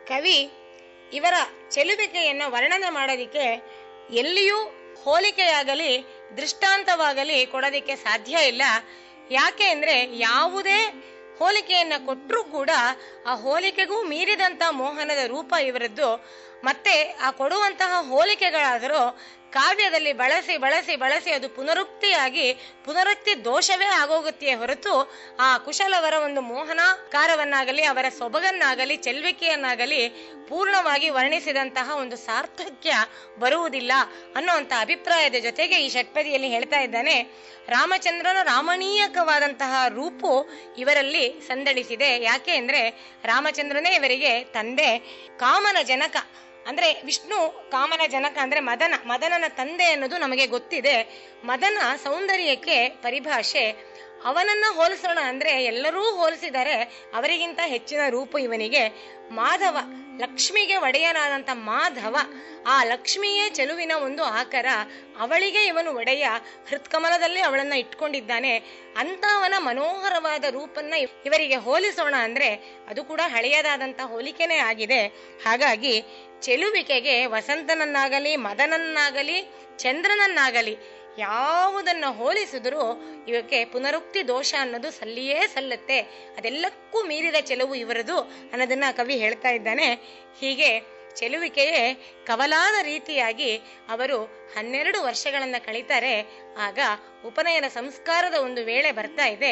ಕವಿ ಇವರ ಚೆಲುವಿಕೆಯನ್ನ ವರ್ಣನೆ ಮಾಡೋದಿಕ್ಕೆ ಎಲ್ಲಿಯೂ ಹೋಲಿಕೆಯಾಗಲಿ ದೃಷ್ಟಾಂತವಾಗಲಿ ಕೊಡೋದಿಕ್ಕೆ ಸಾಧ್ಯ ಇಲ್ಲ ಯಾಕೆ ಅಂದ್ರೆ ಯಾವುದೇ ಹೋಲಿಕೆಯನ್ನ ಕೊಟ್ಟರೂ ಕೂಡ ಆ ಹೋಲಿಕೆಗೂ ಮೀರಿದಂತ ಮೋಹನದ ರೂಪ ಇವರದ್ದು ಮತ್ತೆ ಆ ಕೊಡುವಂತಹ ಹೋಲಿಕೆಗಳಾದರೂ ಕಾವ್ಯದಲ್ಲಿ ಬಳಸಿ ಬಳಸಿ ಬಳಸಿ ಅದು ಪುನರುಕ್ತಿಯಾಗಿ ಪುನರುಕ್ತಿ ದೋಷವೇ ಆಗೋಗುತ್ತೆಯೇ ಹೊರತು ಆ ಕುಶಲವರ ಒಂದು ಮೋಹನಾಕಾರವನ್ನಾಗಲಿ ಅವರ ಸೊಬಗನ್ನಾಗಲಿ ಚೆಲ್ವಿಕೆಯನ್ನಾಗಲಿ ಪೂರ್ಣವಾಗಿ ವರ್ಣಿಸಿದಂತಹ ಒಂದು ಸಾರ್ಥಕ್ಯ ಬರುವುದಿಲ್ಲ ಅನ್ನುವಂಥ ಅಭಿಪ್ರಾಯದ ಜೊತೆಗೆ ಈ ಷಟ್ಪದಿಯಲ್ಲಿ ಹೇಳ್ತಾ ಇದ್ದಾನೆ ರಾಮಚಂದ್ರನ ರಾಮಣೀಯಕವಾದಂತಹ ರೂಪು ಇವರಲ್ಲಿ ಸಂದಡಿಸಿದೆ ಯಾಕೆ ಅಂದ್ರೆ ರಾಮಚಂದ್ರನೇ ಇವರಿಗೆ ತಂದೆ ಕಾಮನ ಜನಕ ಅಂದ್ರೆ ವಿಷ್ಣು ಕಾಮನ ಜನಕ ಅಂದ್ರೆ ಮದನ ಮದನನ ತಂದೆ ಅನ್ನೋದು ನಮಗೆ ಗೊತ್ತಿದೆ ಮದನ ಸೌಂದರ್ಯಕ್ಕೆ ಪರಿಭಾಷೆ ಅವನನ್ನ ಹೋಲಿಸೋಣ ಅಂದ್ರೆ ಎಲ್ಲರೂ ಹೋಲಿಸಿದರೆ ಅವರಿಗಿಂತ ಹೆಚ್ಚಿನ ರೂಪ ಇವನಿಗೆ ಮಾಧವ ಲಕ್ಷ್ಮಿಗೆ ಒಡೆಯನಾದಂತ ಮಾಧವ ಆ ಲಕ್ಷ್ಮಿಯೇ ಚೆಲುವಿನ ಒಂದು ಆಕಾರ ಅವಳಿಗೆ ಇವನು ಒಡೆಯ ಹೃತ್ಕಮಲದಲ್ಲಿ ಅವಳನ್ನ ಇಟ್ಕೊಂಡಿದ್ದಾನೆ ಅಂತಹವನ ಮನೋಹರವಾದ ರೂಪನ್ನ ಇವರಿಗೆ ಹೋಲಿಸೋಣ ಅಂದ್ರೆ ಅದು ಕೂಡ ಹಳೆಯದಾದಂತ ಹೋಲಿಕೆನೇ ಆಗಿದೆ ಹಾಗಾಗಿ ಚೆಲುವಿಕೆಗೆ ವಸಂತನನ್ನಾಗಲಿ ಮದನನ್ನಾಗಲಿ ಚಂದ್ರನನ್ನಾಗಲಿ ಯಾವುದನ್ನ ಹೋಲಿಸಿದರೂ ಇವಕ್ಕೆ ಪುನರುಕ್ತಿ ದೋಷ ಅನ್ನೋದು ಸಲ್ಲಿಯೇ ಸಲ್ಲತ್ತೆ ಅದೆಲ್ಲಕ್ಕೂ ಮೀರಿದ ಚೆಲುವು ಇವರದು ಅನ್ನೋದನ್ನ ಕವಿ ಹೇಳ್ತಾ ಇದ್ದಾನೆ ಹೀಗೆ ಚೆಲುವಿಕೆಯೇ ಕವಲಾದ ರೀತಿಯಾಗಿ ಅವರು ಹನ್ನೆರಡು ವರ್ಷಗಳನ್ನ ಕಳೀತಾರೆ ಆಗ ಉಪನಯನ ಸಂಸ್ಕಾರದ ಒಂದು ವೇಳೆ ಬರ್ತಾ ಇದೆ